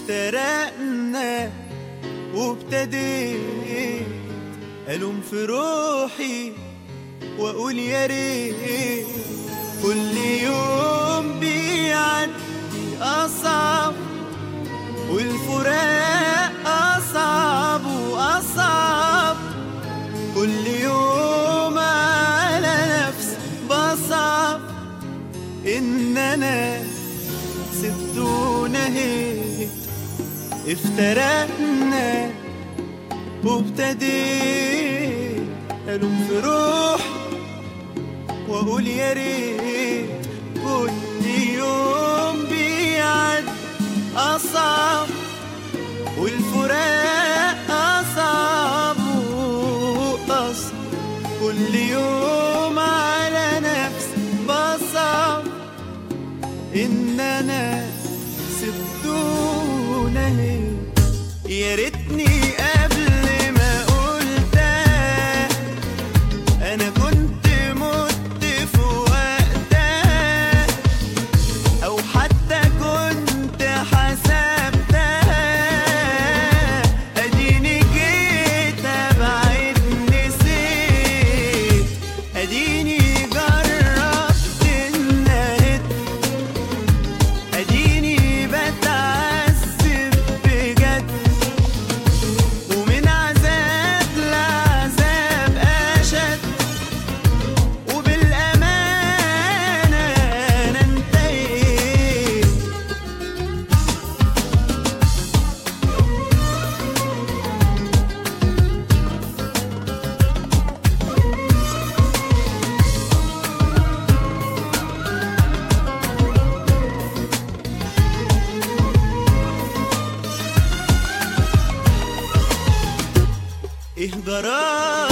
افترقنا وابتديت ألوم في روحي وأقول يا ريت كل يوم بيعدي أصعب والفراق أصعب وأصعب كل يوم على نفسي بصعب إن أنا سبت ونهيت افترقنا وابتديت ألوم في روحي وأقول يا ريت كل يوم بيعد أصعب والفراق أصعب وأصعب كل يوم على نفسي بصعب إن أنا سبتونا هي يا ريتني قبل ما قلتها أنا كنت مت في وقتها أو حتى كنت حسبتها أديني جيت أبعد نسيت أديني جربت النهد أديني بتعذب بجد ومن عذاب لعذاب أشد وبالأمانة أنا انتهيت ايه جرالي